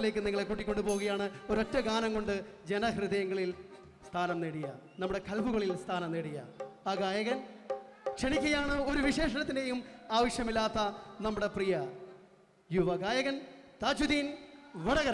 ഘട്ടത്തിലേക്ക് നിങ്ങളെ കൂട്ടിക്കൊണ്ടു പോവുകയാണ് ഒരൊറ്റ ഗാനം കൊണ്ട് ജനഹൃദയങ്ങളിൽ സ്ഥാനം നേടിയ നമ്മുടെ കൽബുകളിൽ സ്ഥാനം നേടിയ ആ ഗായകൻ ക്ഷണിക്കുകയാണ് ഒരു വിശേഷണത്തിൻ്റെയും ആവശ്യമില്ലാത്ത നമ്മുടെ പ്രിയ യുവ ഗായകൻ താജുദ്ദീൻ വടകര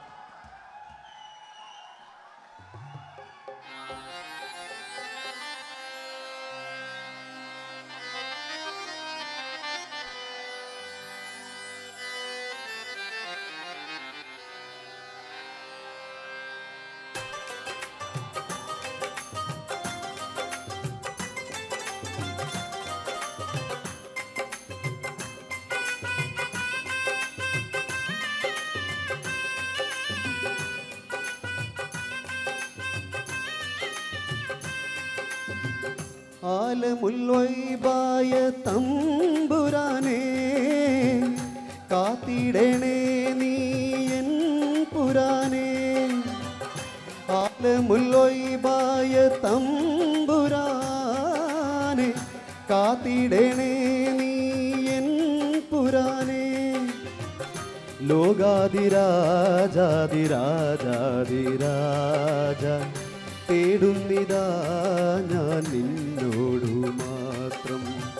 ആലമുല്ലൊയ്ബായ തമ്പുരാനേ കാത്തിടണേ നീയൻ പുരാനേ ആലമുല്ലൊയ്ബായ തമ്പുരാനേ കാത്തിടണേ നീയൻ പുരാനേ ലോകാതിരാജാതിരാജാതിരാജ തേടുന്നിതാ ഞാൻ നിന്നോടു മാത്രം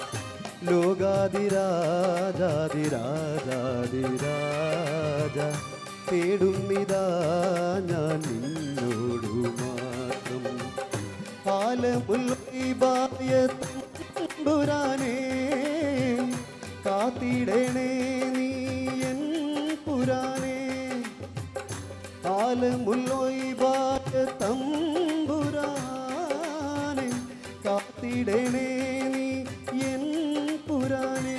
ലോകാതിരാജാതിരാജാതിരാജ തേടുന്നിതാ ഞാൻ നിന്നോടു മാത്രം ആലമുൽബായ തമ്പുരാനേ കാത്തിടണേ നീയൻ പുരാനേ ആലമുല്ലൊയ്ബായ തമ്പുരാനെ കാത്തിടണേ നീ എൻ പുരാനേ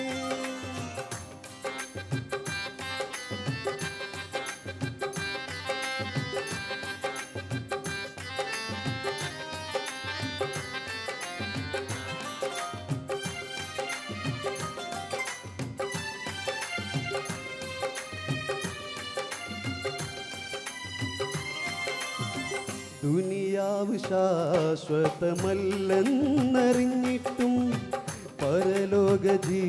ദുനിയാവ് ശാശ്വതമല്ലെന്നറിഞ്ഞിട്ടും പരലോക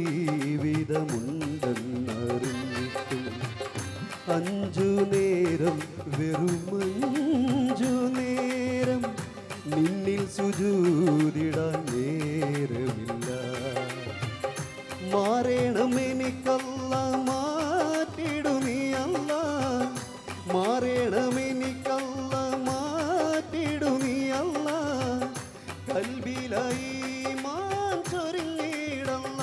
ജീവിതമുണ്ടെന്നറിഞ്ഞിട്ടും അഞ്ചു നേരം വെറുമഞ്ചു നേരം നിന്നിൽ സുജൂതിടാൻ നേരമില്ല മാറേണം എനിക്കല്ല മാറ്റിടു നീ അല്ല മാറേണം എനിക്കല്ല മാറ്റിടു നീ അല്ല കൽബിലായി മാൻ ചൊരിഞ്ഞിടല്ല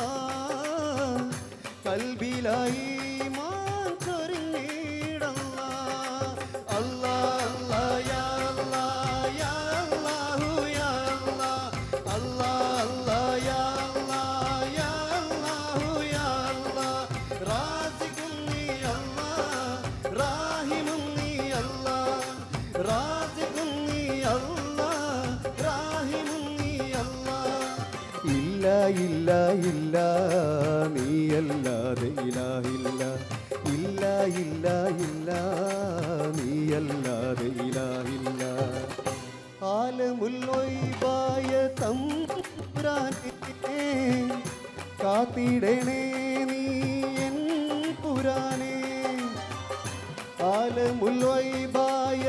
കൽബിലായി മാൻ ചൊരിഞ്ഞിടല്ല അല്ലാ അല്ലാ യാ അല്ലാ യാ അല്ലാഹു യാ അല്ലാ അല്ലാ അല്ലാ യാ അല്ലാ യാ അല്ലാഹു യാ അല്ലാ റാസിഖുൻ നീ അല്ലാ റാഹിമുൻ നീ അല്ലാ റാസിഖുൻ നീ അല്ലാ റാഹിമുൻ നീ അല്ലാ ഇല്ല ഇല്ല ഇല്ല നീയല്ലാതെ ഇലാഹില്ല ഇല്ല ഇല്ല ഇല്ല നീയല്ലാതെ ഇലാഹില്ല ആലമുല്ലൊയ്ബായ തമ്പുരാനേ കാത്തിടണേ നീ എൻ പുരാനേ ആലമുല്ലൊയ്ബായ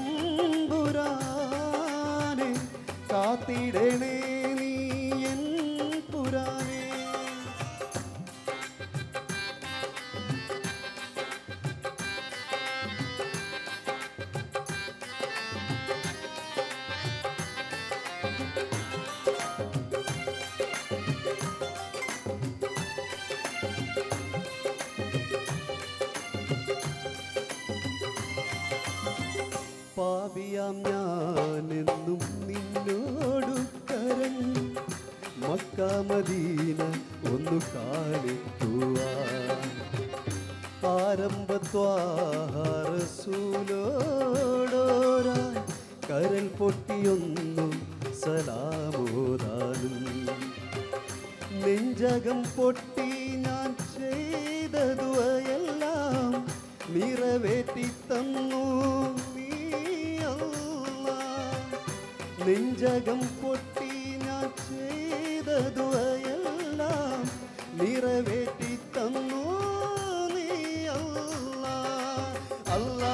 തമ്പുരാനെ കാത്തിടണേ നീ എൻ പുരാനേ പാപിയാം ഞാനെന്നും നിന്നോടു കരഞ്ഞു മക്കാമദീന ഒന്നു കാണിക്കുവാൻ ആരംഭത്വാറസൂലോടോരാ കരൽ പൊട്ടിയൊന്നു സലാമോദാനും നെഞ്ചകം പൊട്ടി ഞാൻ ചെയ്തതുവയെല്ലാം നിറവേറ്റി തന്നു നീ അല്ലാ. നെഞ്ചകം പൊട്ടി ഞാൻ ചെയ്തതുവയെല്ലാം നിറവേറ്റി തന്നു നീ അല്ലാ അല്ലാ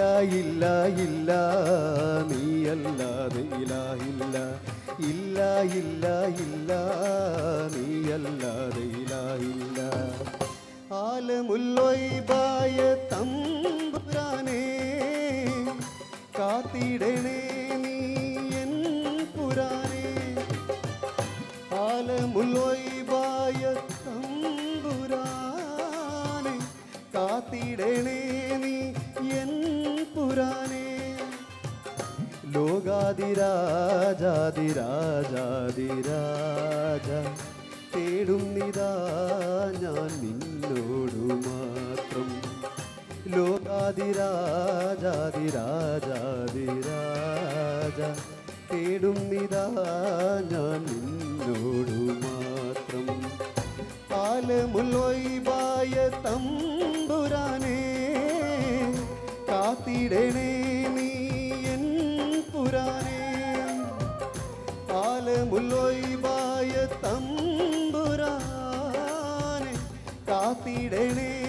ഇല്ല ഇല്ല നീയല്ലാതെ ഇലാഹില്ല ഇല്ല ഇല്ല ഇല്ല നീയല്ലാതെ ഇലാഹില്ല ആലമുല്ലൊയ്ബായ തമ്പുരാനേ കാത്തിടണേ നീ എൻ പുരാനേ ആലമുല്ലൊയ്ബായ തമ്പുരാനെ കാത്തിടണേ നീ എൻ പുരാനേ ലോകാതിരാജാതിരാജാതിരാജ തേടുന്നിതാ ഞാൻ നിന്നോടു മാത്രം ലോകാതിരാജാതിരാജാതിരാജ തേടുന്നിതാ ഞാൻ നിന്നോടു മാത്രം ആലമുല്ലൊയ്ബായ തമ്പുരാനേ കാത്തിടണേ നീ എൻ പുരാനേ ആലമുല്ലൊയ്ബായ തമ്പുരാനെ കാത്തിടണേ